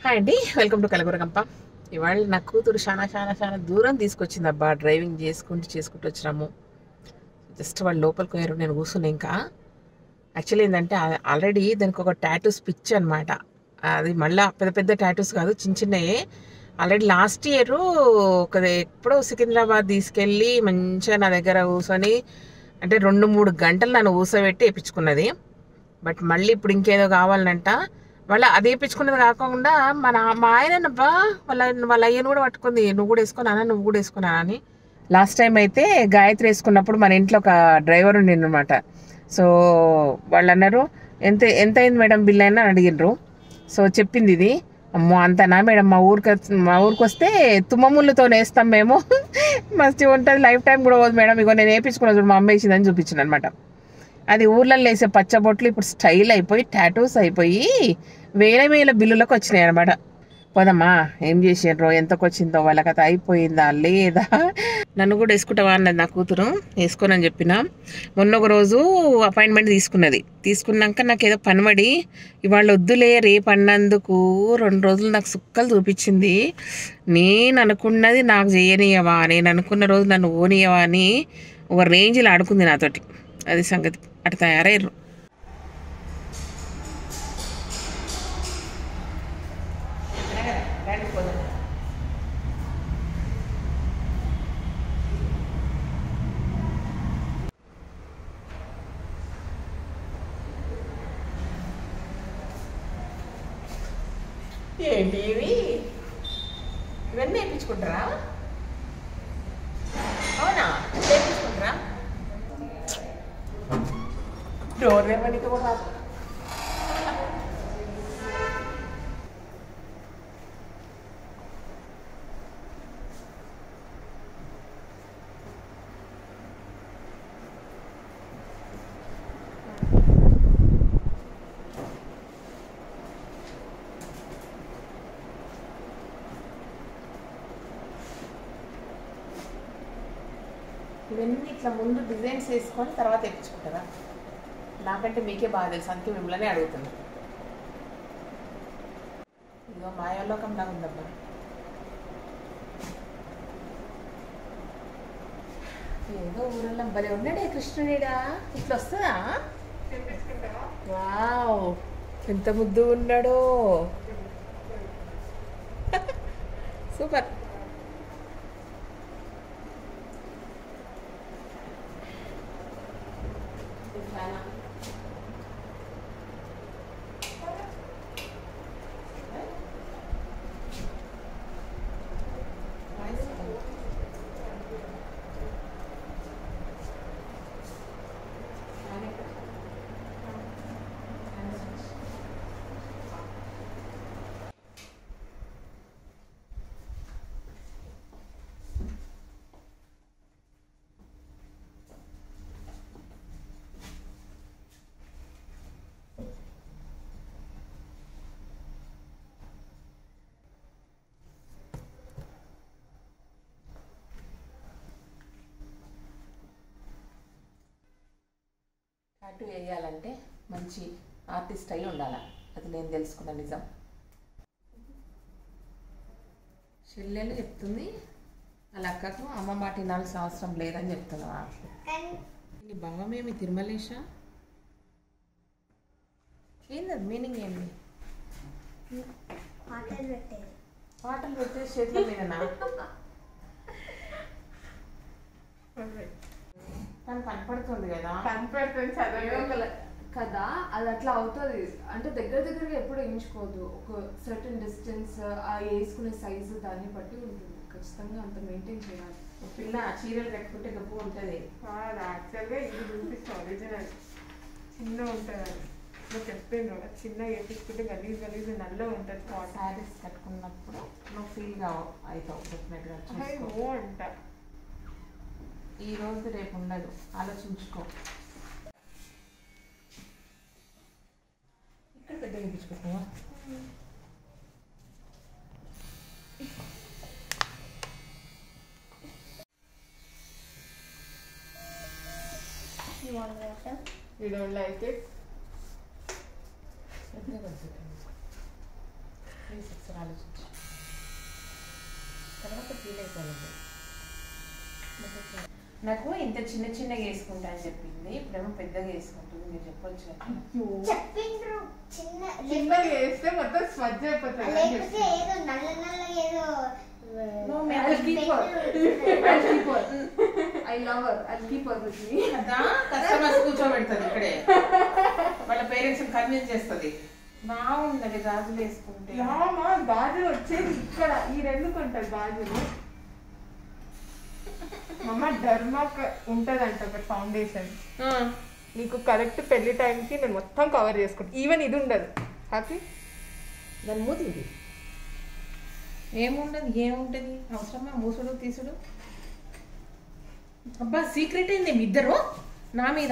Hi అండి welcome to కలగురగంప ఇవాళ నా కూతురు చాలా చాలా చాలా దూరం తీసుకొచ్చింది అబ్బా డ్రైవింగ్ చేసుకుంటూ చేసుకుంటూ వచ్చినాము జస్ట్ వాళ్ళు లోపలికి పోయారు నేను కూర్చున్నా ఇంకా యాక్చువల్లీ ఏంటంటే ఆల్రెడీ దానికి ఒక టాటూస్ పిచ్ అనమాట అది మళ్ళీ పెద్ద పెద్ద టాటూస్ కాదు చిన్న చిన్నవి ఆల్రెడీ లాస్ట్ ఇయర్ ఒక ఎప్పుడో సికింద్రాబాద్ తీసుకెళ్ళి మంచిగా నా దగ్గర కూర్చొని అంటే రెండు మూడు గంటలు నన్ను కూర్చోబెట్టి వేయించుకున్నది బట్ మళ్ళీ ఇప్పుడు ఇంకేదో కావాలంట వాళ్ళ అది వేయించుకున్నది కాకుండా మన మా ఆయనబ్బా వాళ్ళ వాళ్ళ అయ్యను కూడా పట్టుకుంది నువ్వు కూడా వేసుకున్నానా నువ్వు కూడా వేసుకున్నానా అని లాస్ట్ టైం అయితే గాయత్రి వేసుకున్నప్పుడు మన ఇంట్లో ఒక డ్రైవర్ ఉండిండు అనమాట సో వాళ్ళు అన్నారు ఎంత ఎంత అయింది మేడం బిల్ అయినా అని అడిగిర్రు సో చెప్పింది ఇది అమ్మో అంతనా మేడం మా ఊరికి వచ్చి- మా ఊరికి వస్తే తుమ్మముళ్ళతో వేస్తాం మేము మస్తు ఉంటుంది లైఫ్ టైం కూడా పోదు మేడం ఇగో నేను వేయించుకున్నా చూడు మా అమ్మ వేసిందని చూపించింది అనమాట అది ఊర్లలో వేసే పచ్చబొట్లు ఇప్పుడు స్టైల్ అయిపోయి టాటూస్ అయిపోయి వేల వేల బిల్లులకు వచ్చినాయి అనమాట పోదమ్మా ఏం చేసిండ్రో ఎంతకు వచ్చిందో వాళ్ళ కథ అయిపోయిందా లేదా నన్ను కూడా వేసుకుంటావా అన్నది నా కూతురు వేసుకోనని చెప్పిన మొన్న ఒక రోజు అపాయింట్మెంట్ తీసుకున్నది తీసుకున్నాక నాకు ఏదో పనిపడి ఇవాళ వద్దులే రేపు అన్నందుకు రెండు రోజులు నాకు సుక్కలు చూపించింది నేను అనుకున్నది నాకు చేయనీయవా నేను అనుకున్న రోజు నన్ను ఓనియవా అని ఒక రేంజ్లో ఆడుకుంది నాతోటి అది సంగతి అటు తయారయ్యారు ఏంటి ఇవి ఇవన్నీ వేయించుకుంటారా అవునా వేయించుకుంటారా డోర్ ఏమనికి కూడా ఇవన్నీ ఇట్లా ముందు డిజైన్స్ వేసుకొని తర్వాత ఎక్కించుకుంటారా నాకంటే మీకే బాగా తెలుసు అందుకే మిమ్మల్ని అడుగుతున్నా ఇదో మాయాలోకం లాగా ఉందబ్బా ఏదో ఊరల్లో భలే ఉన్నాడే కృష్ణుడిడా ఇట్లా వస్తుందా వావ్ ఎంత ముద్దు ఉన్నాడో సూపర్ టాటూ వేయాలంటే మంచి ఆర్టిస్ట్ అయి ఉండాలి అది నేను తెలుసుకున్న నిజం చెల్లెలు చెప్తుంది వాళ్ళ అక్కకు అమ్మ మాట వినాల్సిన అవసరం లేదని చెప్తున్నావా నీ భావమేమి తిరుమలేష ఏంది అది మీనింగ్ ఏంది పాటలు పెట్టేది పాటలు పెట్టే చేతుల మీదనా తను కనపడుతుంది కదా కనిపెడుతుంది చదవగల కదా అది అట్లా అవుతుంది అంటే దగ్గర దగ్గరగా ఎప్పుడు వేయించుకోవద్దు ఒక సర్టన్ డిస్టెన్స్ ఆ వేసుకునే సైజు దాన్ని బట్టి ఉంటుంది ఖచ్చితంగా అంత మెయింటైన్ చేయాలి ఒక పిల్ల చీరలు కట్టుకుంటే గొప్ప ఉంటుంది యాక్చువల్గా ఇది చూపిస్తే ఒరిజినల్ చిన్న ఉంటుంది అది నువ్వు చెప్పింది కూడా చిన్న వేపించుకుంటే గలీజ్ గలీజ్ నల్ల ఉంటుంది కాటన్ శారీస్ కట్టుకున్నప్పుడు నువ్వు ఫీల్గా అవుతావు డెఫినెట్గా చూసుకో ఓ అంట ఈ రోజు రేపు ఉండదు ఆలోచించుకో ఇక్కడ పెద్ద వేయించుకుంటావా You want water? You don't like it please ఒకసారి ఆలోచించు తర్వాత ఫీల్ అయిపోయింది నాకు ఇంత చిన్న చిన్నగా వేసుకుంటా అని చెప్పింది ఇప్పుడేమో పెద్దగా వేసుకుంటుంది మీరు చెప్పొచ్చు కదా. చెప్పిండ్రు చిన్న చిన్నగా వేస్తే మొత్తం స్వచ్ఛ అయిపోతుంది అని లేకపోతే చెప్పింది. ఏదో నల్ల నల్ల ఏదో No, ఆ, ma'am. I'll keep her. I'll keep her. I love her. I'll keep her with me. కదా కస్టమర్స్ కూర్చోబెడుతుంది ఇక్కడే వాళ్ళ పేరెంట్స్ కన్విన్స్ చేస్తుంది బాగుంది గాజులు వేసుకుంటే రామా గాజులు వచ్చేది ఇక్కడ ఈ రెండు కొంటారు గాజులు మమ్మ డర్మాక్ ఉంటదంట ఒక ఫౌండేషన్ ఆ, నీకు కరెక్ట్ పెళ్లి టైంకి నేను మొత్తం కవర్ చేసుకుంటాను ఈవెన్ ఇది ఉండదు హ్యాపీ దాని మూతి ఇది ఏముండదు ఏముంటది అవసరమా మూసుడు తీసుడు అబ్బా సీక్రెట్ ఏంది మీ ఇద్దరు నా మీద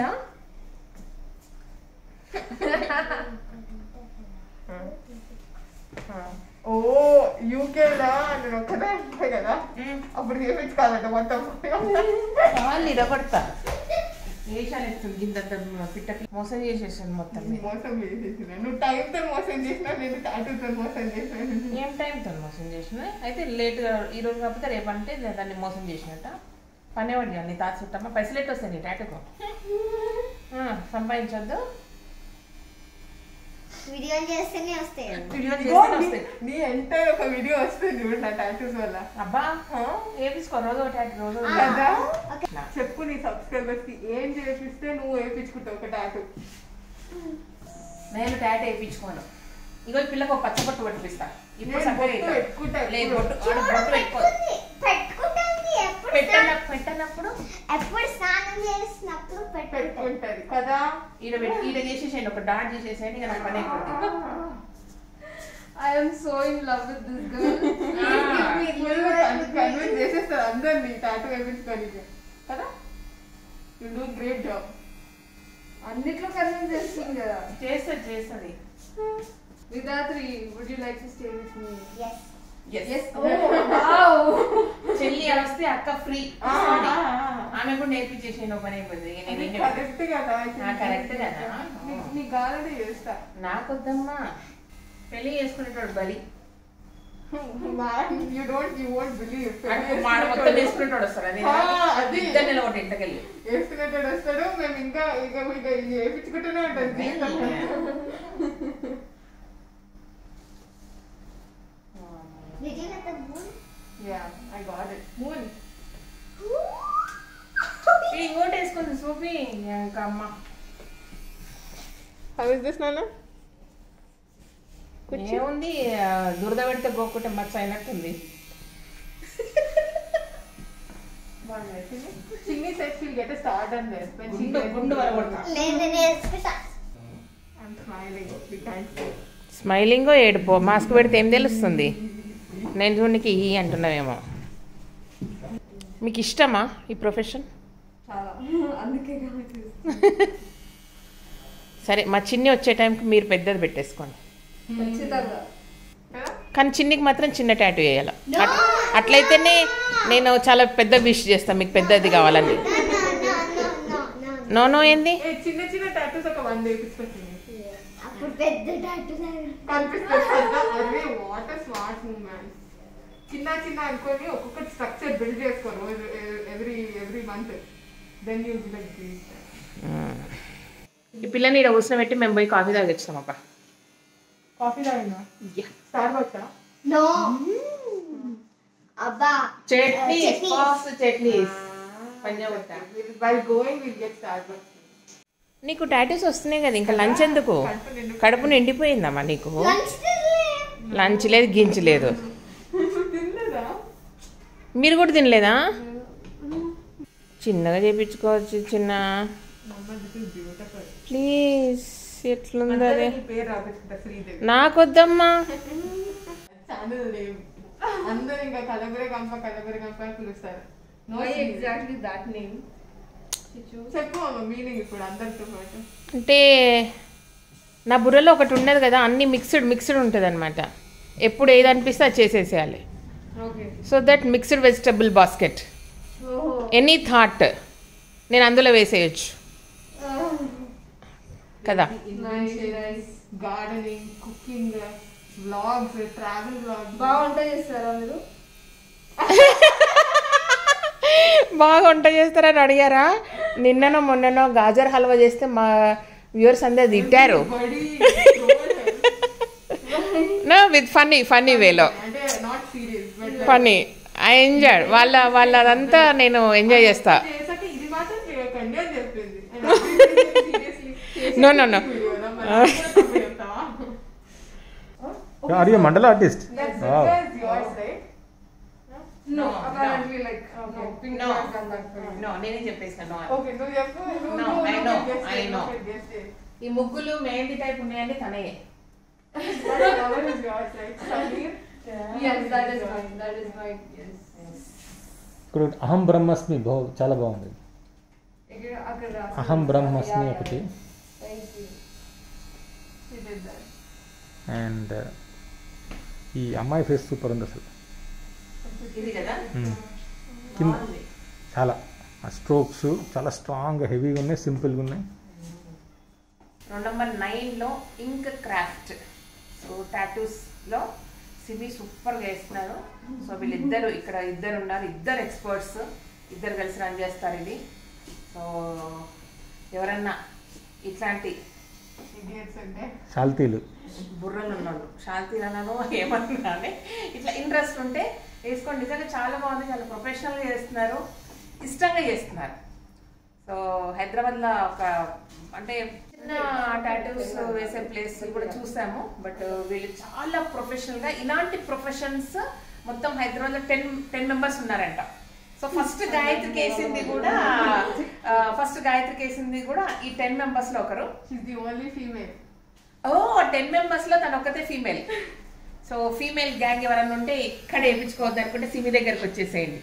ఓ యూకేలో నేను ఒక్కదే ఉంటాయి కదా అప్పుడు చేపించుకోవాలంట మొత్తం వాళ్ళు ఇరగొడతా వేషాలు ఎత్తుంది గింత పిట్ట మోసం చేసేసాను మొత్తం మీద. మోసం చేసేసిన నువ్వు టైంతో మోసం చేసినా నేను టాటూతో మోసం చేసాను ఏం టైంతో మోసం చేసిన అయితే లేట్గా ఈ రోజు కాకపోతే రేపు అంటే దాన్ని మోసం చేసినట్ట పనేవాడు చేయాలి నీ తాత చుట్టమ్మా పైసలు ఎట్టు వస్తాయి నీ టాటూకు ఆ, సంపాదించొద్దు వీడియోలు చేస్తేనే వస్తాయి వీడియో చేస్తేనే వస్తాయి నీ ఎంటైర్ ఒక వీడియో వస్తుంది చూడు నా టాటూస్ వల్ల అబ్బా వేపించుకో రోజు ఒక టాటూ రోజు ఒక కదా ఓకే ఇట్లా. చెప్పు నీ సబ్స్క్రైబర్స్ కి ఏం చేపిస్తే నువ్వు వేయించుకుంటావు ఒక టాటూ నేను టాటూ వేయించుకోను ఇగో ఈ పిల్లకు ఒక పచ్చ బొట్టు పట్టిపిస్తా ఇప్పుడు నేను చక్కగా బొట్టు ఇద్దాం. పెట్టుకుంటా లేదు ఎప్పుడు. బొట్టు ఆడ బొట్టు పెట్టుకో పెట్టుకుంటుంది ఎప్పుడు పెట్టన పెట్టనప్పుడు ఎప్పుడు స్నానం చేసినప్పుడు పెట్టుకుంటుంది పెట్టుకుంటది కదా ఈడ పెట్టి ఈడ చేసేసేయండి ఒక డాట్ చేసేసేయండి ఇక నాకు పని అయిపోతుంది I am so in love with this girl. Convince చేసేస్తారు అందరినీ టాటూ వేయించుకోనికి కదా యూ డూ గ్రేట్ జాబ్ అన్నిట్లో కన్విన్స్ చేస్తుంది కదా చేస్తుంది చేస్తుంది Vidhatri would you like to stay with me yes yes wow చెల్లి అని వస్తే అక్క ఫ్రీ ఆమె కూడా నేర్పించేసేయండి ఒక పని అయిపోతుంది ఇక నేను ఏం చెప్పను. కరెక్ట్ కదా ఆ, correct కదా? నీ- నీ కావాలంటే చేస్తా నాకొద్దమ్మా పెళ్లి చేసుకునేటోడు బలి you don't you won't believe అటు మాడ మొత్తం వేసుకునేటోడు వస్తారు అది ఆ, అది. ఇద్దరు నిలబడి ఇంటకెళ్ళి వేసుకునేటాడు వస్తాడు మేము ఇంకా ఇక ఇక ఇది వేయించుకుంటూనే ఉంటాం జీవితం నిజంగా moon yeah I got it moon ఇది ఇంకోటి వేసుకుంది సూపి ఇంకా అమ్మ హౌ ఇస్ దిస్ నాన్న ఏముంది ఆ, దురద పెడితే గోక్కుంటే మచ్చ అయినట్టుంది చిన్ని set will get start and this when she గుండు గుండు గుండు వరగొడతా లేదు నేర్చుకుంటా I'm smiling. We can't see. Smiling ఏడుపో మాస్క్ పెడితే ఏం తెలుస్తుంది నేను చూడనికి ఈ అంటున్నావేమో మీకు ఇష్టమా ఈ ప్రొఫెషన్ చాలా అందుకే కాబట్టి సరే మా చిన్ని వచ్చే టైంకి మీరు పెద్దది పెట్టేసుకోండి ఖచ్చితంగా కదా? కానీ చిన్నికి మాత్రం చిన్న టాటూ వేయాలి అట్- అట్లయితేనే నేను చాలా పెద్ద విష్ చేస్తాను మీకు పెద్దది కావాలని no no no no no no ఏంది ఏ చిన్న చిన్న టాటూస్ ఒక వంద వేపించుకొచ్చింది అప్పుడు పెద్ద టాటూ కనిపిస్తుంది కదా? అరే వాట్ స్మార్ట్ మూమెంట్ చిన్న చిన్న అనుకొని ఒక్కొక్క స్ట్రక్చర్ బిల్డ్ చేసుకోరు every every month then you like ఈ పిల్లని ఇక్కడ కూర్చోబెట్టి మేము పోయి కాఫీ తాగొచ్చాం అబ్బా కాఫీ తాగినా స్టార్ బక్సా నో అబ్బా chutney Chutneys. Sauce chutneys Punjab by going will get Starbucks నీకు టాటూస్ వస్తున్నాయి కదా ఇంకా లంచ్ ఎందుకు కడుపు నిండిపోయిందమ్మా నీకు లంచ్ లంచ్ లేదు గించి లేదు తిన్నదా మీరు కూడా తినలేదా చిన్నగా చేపించుకోవచ్చు చిన్న మమ్మ దిస్ ఇస్ బ్యూటిఫుల్ ప్లీజ్ ఎట్లుంది అదే నీ పేరు రాబెట్టుకుంటా శ్రీదేవి నాకొద్దమ్మా ఛానల్ నేమ్ అందరు ఇంకా కలబురే కంప కలబురే కంప అని పిలుస్తారు No why Sridevi. Exactly that name చెప్పు అమ్మ మీనింగ్ ఇప్పుడు అందరితో పాటు అంటే నా బుర్రలో ఒకటి ఉన్నది కదా అన్ని మిక్స్డ్ మిక్స్డ్ ఉంటుంది అనమాట ఎప్పుడు ఏది అనిపిస్తే అది చేసేసేయాలి okay so that mixed vegetable basket ఓహో ఎనీ థాట్ నేను అందులో వేసేయచ్చు కదా nice nice gardening cooking vlogs travel vlogs బాగా వంట చేస్తారా మీరు బాగా వంట చేస్తారని అడిగారా నిన్ననో మొన్ననో గాజర్ హల్వా చేస్తే మా వ్యూవర్స్ అందరు తిట్టారు బడి నా విత్ ఫన్నీ ఫన్నీ వేలో అంటే not serious but funny I enjoy వాళ్ళ వాళ్ళదంతా నేను ఎంజాయ్ చేస్తా చేసాక ఇది మాత్రం చేయకండి అని చెప్పింది And everything seriously చేసేసి No, no, no. వీడియోలో మరి అది కూడా తప్పు చెప్తావా? Are you a mandala artist? That's Wow. that's yours, right? No, No, apparently like Okay. no, pink No. has done that for you. నేనే చెప్పేసాను Okay, నువ్వు చెప్పు. నువ్వు- No, నువ్వు- I నువ్వు know, guess I చేయి, know. నువ్వు guess చేయి. ఈ ముగ్గులు మెహందీ టైప్ ఉన్నాయండి తనే What is- what is yours, right? Sameer? Yes, that is mine. That is mine. Yes. ఇక్కడ ఒకటి అహం బ్రహ్మస్మి బహు చాలా బాగుంది ఇక్కడ అక్కడ రాసి- అహం బ్రహ్మస్మి Yeah, yeah, ఒకటి yeah. Thank you. She did that. And ఈ అమ్మాయి ఫేస్ సూపర్ ఉంది అసలు ఇది కదా మ్మ్. కింద బాగుంది. చాలా ఆ స్ట్రోక్స్ చాలా స్ట్రాంగ్ హెవీగా ఉన్నాయి సింపుల్గా ఉన్నాయి రోల్ నెంబర్ నైన్లో ఇంక్ క్రాఫ్ట్ సో టాటూస్లో సిబి సూపర్గా వేస్తున్నారు సో వీళ్ళిద్దరు ఇక్కడ ఇద్దరు ఉన్నారు ఇద్దరు ఎక్స్పర్ట్స్ ఇద్దరు కలిసి రన్ చేస్తారు ఇది సో ఎవరన్నా ఇట్లాంటి Idiots అంటే చాల్తీలు బుర్రలు ఉన్నాడు శాంతిలనో ఏమన్నా అని ఇట్లా ఇంట్రెస్ట్ ఉంటే వేసుకోండి నిజంగా చాలా బాగుంది చాలా ప్రొఫెషనల్గా చేస్తున్నారు ఇష్టంగా చేస్తున్నారు సో హైదరాబాద్లో ఒక అంటే చిన్న టాటూస్ వేసే ప్లేస్ కూడా చూసాము బట్ వీళ్ళు చాలా ప్రొఫెషనల్గా ఇలాంటి ప్రొఫెషన్స్ మొత్తం హైదరాబాద్లో టెన్ టెన్ మెంబర్స్ ఉన్నారంట సో ఫస్ట్ గాయత్రికి వేసింది కూడా ఫస్ట్ గాయత్రికి వేసింది కూడా ఈ టెన్ మెంబర్స్లో ఒకరు She's the only female. ఓ టెన్ మెంబర్స్ లో తను ఒక్కతే ఫీమేల్ సో ఫీమేల్ గ్యాంగ్ ఎవరన్నా ఉంటే ఇక్కడ వేయించుకోవద్దు అనుకుంటే సిమి దగ్గరకు వచ్చేసేయండి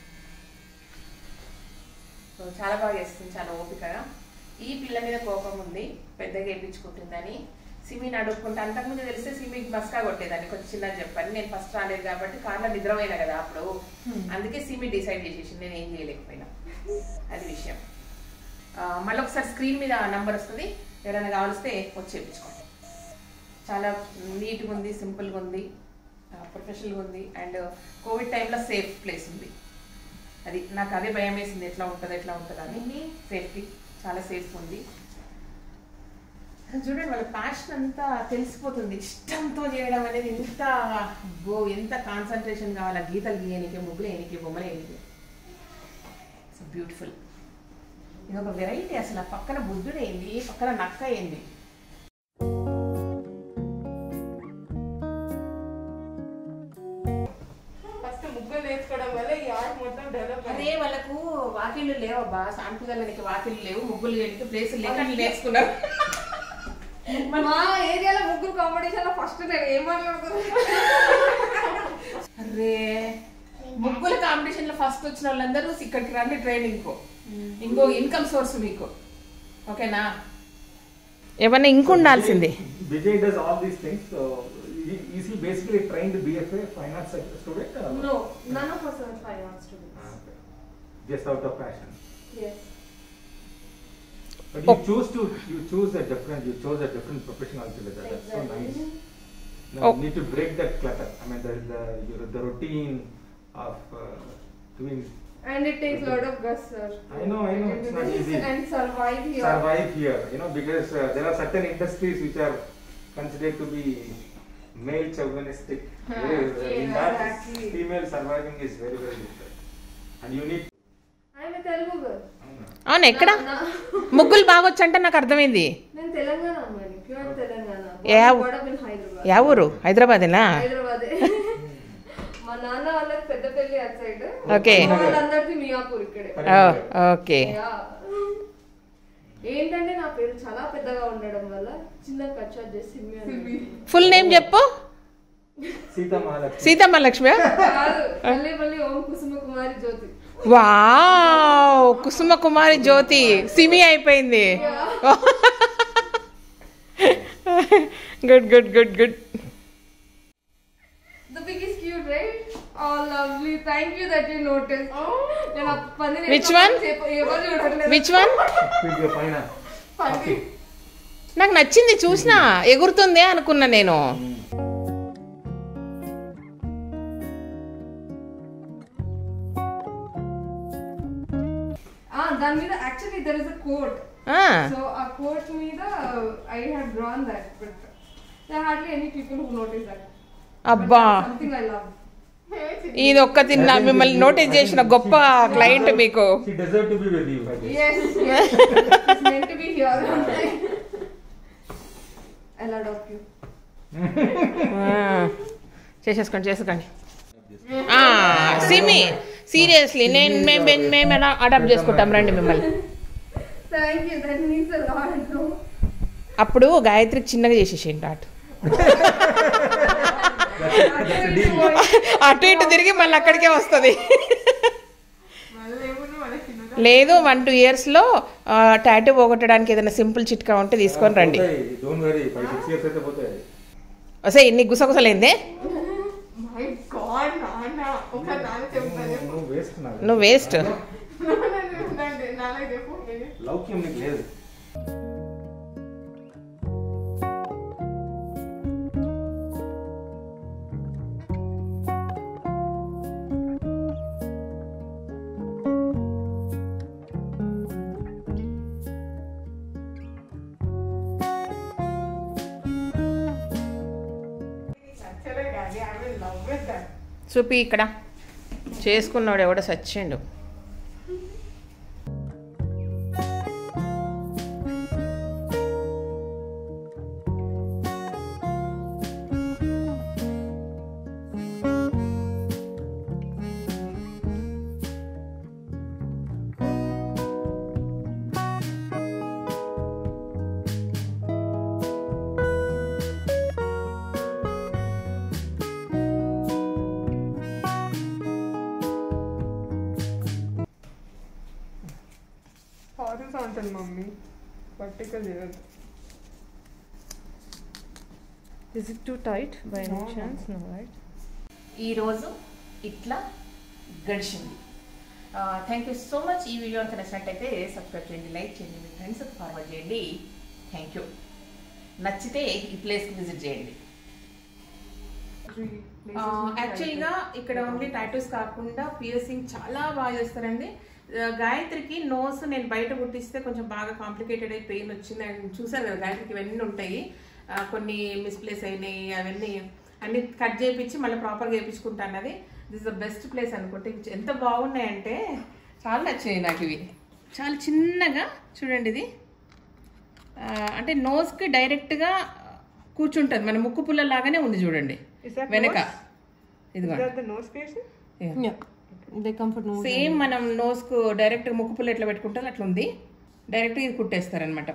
సో చాలా బాగా చేస్తుంది చాలా ఓపికగా ఈ పిల్ల మీద కోపం ఉంది పెద్దగా వేయించుకుంటుందని సిమిని అడుక్కుంటే అంతకుముందు తెలిస్తే సిమికి మస్కా కొట్టేదాన్ని కొంచెం చిన్నగా చెప్పాను నేను ఫస్ట్ రాలేదు కాబట్టి కార్లో నిద్రపోయినా కదా అప్పుడు అందుకే సిమి డిసైడ్ చేసేసి నేను ఏం చేయలేకపోయినా అది విషయం ఆ, మళ్ళీ ఒకసారి స్క్రీన్ మీద నంబర్ వస్తుంది ఎవరైనా కావలిస్తే వచ్చి చేయించుకోండి చాలా నీట్గా ఉంది సింపుల్గా ఉంది ప్రొఫెషనల్గా ఉంది అండ్ కోవిడ్ టైంలో సేఫ్ ప్లేస్ ఉంది అది నాకు అదే భయం వేసింది ఎట్లా ఉంటుంది ఎట్లా ఉంటుంది అని సేఫ్టీ చాలా సేఫ్ ఉంది చూడండి వాళ్ళ ప్యాషన్ అంతా తెలిసిపోతుంది ఇష్టంతో చేయడం అనేది ఎంత గో ఎంత కాన్సన్ట్రేషన్ కావాలి ఆ గీతలు గీయనికి ముగ్గులు వేయనికి బొమ్మలు వేయనికి ఇట్స్ బ్యూటిఫుల్ ఇది ఒక వెరైటీ అసలు ఆ పక్కన బుద్ధుడు ఏంది పక్కన నక్క ఏంది ఫస్ట్ ముగ్గులు నేర్చుకోవడం వల్ల ఈ ఆర్ట్ మొత్తం డెవలప్ అదే వాళ్ళకు వాకిళ్ళు లేవబ్బా సాంపుదలనికి వాకిళ్ళు లేవు ముగ్గులు వేయడానికి ప్లేసులు లేక అట్లా నేర్చుకున్నారు మా ఏరియాలో ముగ్గురు కాంపిటీషన్ లో ఫస్ట్ నేను ఏం మాట్లాడుతున్నా అరే ముగ్గుల కాంపిటీషన్ లో ఫస్ట్ వచ్చిన వాళ్ళందరూ ఇక్కడికి రండి ట్రైనింగ్ కో ఇంకో ఇన్కమ్ సోర్స్ మీకు ఓకేనా ఏమన్నా ఇంక ఉండాల్సింది Vijay does all these things so is he basically trained BFA fine arts student No, none of us are fine art students. Just out of passion Yes. But you choose to you choose a different you chose a different profession altogether. That's so Exactly. nice. Now Oh. you need to break that clutter. I mean the the your- the routine of uh, doing And it takes a lot of guts, sir. to I know, I know, get it's into not this easy. And survive here. survive here. You know because uh, there are certain industries which are considered to be male chauvinistic. Very, Yeah, in that exactly. female surviving is very very difficult. And you need. I'm a Telugu girl. అవును ఎక్కడ నా- నా- ముగ్గులు బాగొచ్చు అంటే నాకు అర్థమైంది నేను తెలంగాణ అమ్మాయిని ప్యూర్ తెలంగాణ Yeah. గొడవ ఇన్ హైదరాబాద్ యా ఊరు హైదరాబాదేనా హైదరాబాద్ మా నాన్న వాళ్ళకి పెద్దపల్లి అటు సైడ్ Okay. వాళ్ళందరిది మియాపూర్ ఇక్కడే ఓకే Yeah. ఏంటంటే నా పేరు చాలా పెద్దగా ఉండడం వల్ల చిన్న కట్ చార్జ్ చేసి సిమ్మి అని ఫుల్ నేమ్ చెప్పు Sita Mahalakshmi. సీతమ్మ లక్ష్మి కాదు మళ్ళీ మళ్ళీ ఓం కుసుమ కుమారి జ్యోతి వావ్ కుసుమ కుమారి జ్యోతి సిమి అయిపోయింది good good good good The pig is cute, right? Oh, lovely. Thank you that you noticed. నేను ఆ పందిని Which ఎంత one? సేపు ఎవరు చూడట్లేదు. Which one With your fine. పంది. నాకు నచ్చింది చూసినా ఎగురుతుందే అనుకున్నా నేను దాని మీద actually there is a coat so ఆ కోట్ మీద I had drawn that but they hardly any people who notice that అబ్బా సంథింగ్ ఐ లవ్ ఇది ఒక్క తిన్నా మిమ్మల్ని నోటీస్ చేసిన గొప్ప క్లయింట్ మీకు She deserves to be with you. I guess. yes yes it's meant to be here I'll adopt you ఆ, చేసేసుకోండి చేసుకోండి సిమి సీరియస్లీ నేను మేము మేము- మేము ఎలా అడాప్ట్ చేసుకుంటాం రండి మిమ్మల్ని thank you that means a lot no అప్పుడు గాయత్రికి చిన్నగా చేసేసేయండి అటు That's a deal. అటు ఇటు తిరిగి మళ్ళీ అక్కడికే వస్తుంది మళ్ళీ ఏమున్నా మన చిన్నగా లేదు వన్ టూ ఇయర్స్లో టాటూ పోగొట్టడానికి ఏదైనా సింపుల్ చిట్కా ఉంటే తీసుకొని రండి పోతాయి. Don't worry. Five, six years అయితే పోతాయి. వసే ఇన్ని గుసగుసలేందే మై గాడ్ నాన్న ఒక నాన్న చెప్తాను నువ్వు వేస్ట్ నాకు. నువ్వు వేస్ట్ నాన్న చెప్పు ఏది? లౌక్యం నీకు లేదు నచ్చలే కానీ I will love with that చూపి ఇక్కడ చేసుకున్నాడు ఎవడో సచ్చిండు హారస్ అంటాను మమ్మీ వర్టికల్ చేయదు is it too tight bye No, no. Chance no right ఈరోజు ఇట్లా గడిచింది థ్యాంక్ యూ సో మచ్ ఈ వీడియో కనుక నచ్చినట్టయితే సబ్స్క్రైబ్ చేయండి లైక్ చేయండి మీ ఫ్రెండ్స్కి ఫార్వర్డ్ చేయండి థ్యాంక్ యూ నచ్చితే ఈ ప్లేస్కి విజిట్ చేయండి యాక్చువల్గా ఇక్కడ ఓన్లీ టాటూస్ కాకుండా పియర్సింగ్ చాలా బాగా చేస్తారండి ఆ, గాయత్రికి నోస్ నేను బయట కుట్టిస్తే కొంచెం బాగా కాంప్లికేటెడ్ అయి పెయిన్ వచ్చింది అండ్ చూసారు కదా గాయత్రికి ఇవన్నీ ఉంటాయి ఆ, కొన్ని మిస్ప్లేస్ అయినాయి అవన్నీ అన్ని కట్ చేయించి మళ్ళీ ప్రాపర్గా చేయించుకుంటా అన్నది దిస్ ద బెస్ట్ ప్లేస్ అనుకుంటే ఇవి ఎంత బాగున్నాయంటే చాలా నచ్చాయి నాకు ఇవి చాలా చిన్నగా చూడండి ఇది ఆ, అంటే నోస్కి డైరెక్ట్గా కూర్చుంటుంది మన ముక్కు పుల్ల లాగానే ఉంది చూడండి Is that వెనక nose? ఇదిగో the nose piercing? they come for no same మనం నోస్ కు డైరెక్ట్ ముక్కు పుల్ల ఎట్లా పెట్టుకుంటారు అట్లా ఉంది డైరెక్ట్ ఇది కుట్టేస్తారనమాట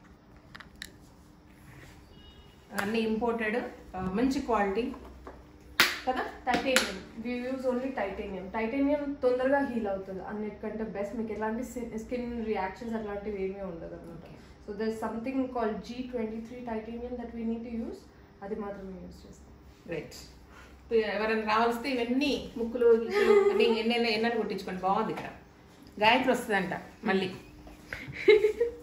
అన్ని ఇంపోర్టెడ్ మంచి క్వాలిటీ కదా titanium we use only titanium titanium తొందరగా హీల్ అవుతుంది అన్నిటికంటే బెస్ట్ మీకు ఎలాంటి స్కిన్ రియాక్షన్స్ అట్లాంటివి ఏమీ ఉండదు అనమాట so there something call G twenty three titanium that we need to use అది మాత్రమే యూస్ చేస్తాం రైట్ ఎవరైనా రావాల్స్తే ఇవన్నీ ముక్కులు గిక్కులు అన్ని ఎన్నెన్న ఎన్నని కుట్టించుకోండి బాగుంది ఇక్కడ గాయత్రి వస్తుందంట మళ్ళీ